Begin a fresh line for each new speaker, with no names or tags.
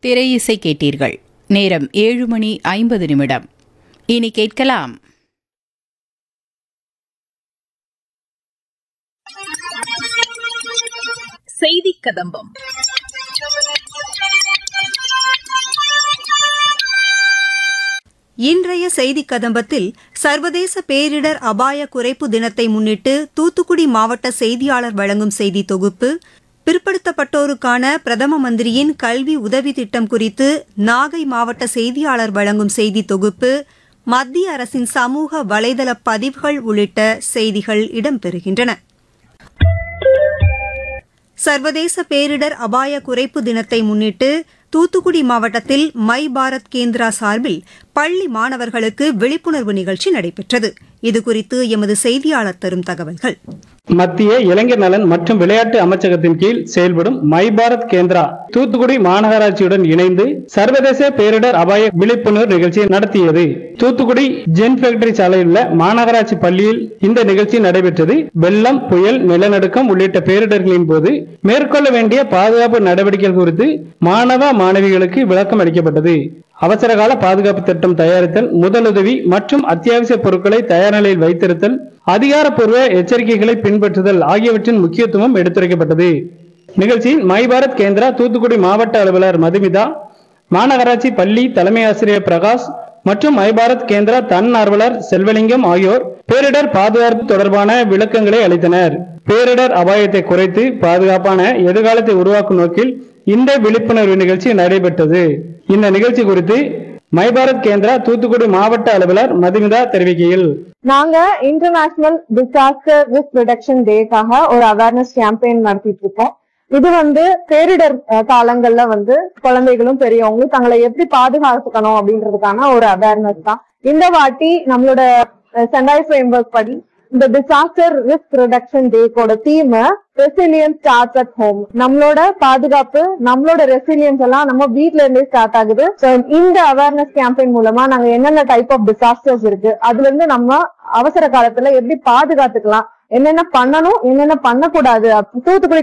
திரை இசை கேட்டீர்கள் நேரம் ஏழு மணி ஐம்பது நிமிடம் இனி கேட்கலாம்
செய்தி கதம்பம்
இன்றைய செய்தி கதம்பத்தில் சர்வதேச பேரிடர் அபாய குறைப்பு தினத்தை முன்னிட்டு தூத்துக்குடி மாவட்ட செய்தியாளர் வழங்கும் செய்தி தொகுப்பு பிற்படுத்தப்பட்டோருக்கான பிரதம மந்திரியின் கல்வி உதவி திட்டம் குறித்து நாகை மாவட்ட செய்தியாளர் வழங்கும் செய்தி தொகுப்பு மத்திய அரசின் சமூக வலைதள பதிவுகள் உள்ளிட்ட செய்திகள் இடம்பெறுகின்றன சர்வதேச பேரிடர் அபாய குறைப்பு தினத்தை முன்னிட்டு தூத்துக்குடி மாவட்டத்தில் மை பாரத் கேந்திரா சார்பில் பள்ளி மாணவர்களுக்கு விழிப்புணர்வு நிகழ்ச்சி நடைபெற்றது இதுகுறித்து எமது செய்தியாளர் தரும் தகவல்கள்
மத்திய இளைஞர் நலன் மற்றும் விளையாட்டு அமைச்சகத்தின் கீழ் செயல்படும் மை பாரத் கேந்திரா தூத்துக்குடி மாநகராட்சியுடன் இணைந்து சர்வதேச பேரிடர் அபாய விழிப்புணர்வு நிகழ்ச்சியை நடத்தியது தூத்துக்குடி ஜென் ஃபேக்டரி சாலையில் உள்ள மாநகராட்சி பள்ளியில் இந்த நிகழ்ச்சி நடைபெற்றது வெள்ளம் புயல் நிலநடுக்கம் உள்ளிட்ட பேரிடர்களின் போது மேற்கொள்ள வேண்டிய பாதுகாப்பு நடவடிக்கைகள் குறித்து மாணவ மாணவிகளுக்கு விளக்கம் அளிக்கப்பட்டது அவசரகால பாதுகாப்பு திட்டம் தயாரித்தல் முதலுதவி மற்றும் அத்தியாவசிய பொருட்களை தயார் நிலையில் வைத்திருத்தல் அதிகாரப்பூர்வ எச்சரிக்கைகளை பின்பற்றுதல் ஆகியவற்றின் முக்கியத்துவம் எடுத்துரைக்கப்பட்டது நிகழ்ச்சியில் மை பாரத் கேந்திரா தூத்துக்குடி மாவட்ட அலுவலர் மதுமிதா மாநகராட்சி பள்ளி தலைமை ஆசிரியர் பிரகாஷ் மற்றும் மை பாரத் கேந்திரா தன்னார்வலர் செல்வலிங்கம் ஆகியோர் பேரிடர் பாதுகாப்பு தொடர்பான விளக்கங்களை அளித்தனர் பேரிடர் அபாயத்தை குறைத்து பாதுகாப்பான எதிர்காலத்தை உருவாக்கும் நோக்கில் இந்த விழிப்புணர்வு நிகழ்ச்சி நடைபெற்றது இந்த நிகழ்ச்சி குறித்து மை பாரத் கேந்திரா தூத்துக்குடி மாவட்ட அலுவலர் மதுமிதா தெரிவிக்கையில்
நாங்க இன்டர்நேஷனல் டிசாஸ்டர் ரிஸ்க் ரிடக்ஷன் டேக்காக ஒரு அவேர்னஸ் கேம்பெயின் நடத்திட்டு இருக்கோம் இது வந்து பேரிடர் அஹ், காலங்கள்ல வந்து குழந்தைகளும் பெரியவங்களும் தங்களை எப்படி பாதுகாத்துக்கணும் அப்படின்றதுக்கான ஒரு அவேர்னஸ் தான் இந்த வாட்டி நம்மளோட சென்டாய் ஃப்ரேம்வொர்க் படி இந்த டிசாஸ்டர் ரிஸ்க் ரிடக்ஷன் டேக்கோட theme resilience start at home நம்மளோட பாதுகாப்பு நம்மளோட ரெசிலியன்ஸ் எல்லாம் நம்ம வீட்ல இருந்தே ஸ்டார்ட் ஆகுது So, இந்த அவேர்னஸ் கேம்பெயின் மூலமா நாங்க என்னென்ன டைப் ஆஃப் டிசாஸ்டர்ஸ் இருக்கு அதுல இருந்து நம்ம அவசர காலத்துல எப்படி பாதுகாத்துக்கலாம் என்னென்ன பண்ணணும் என்னென்ன பண்ணக்கூடாது தூத்துக்குடி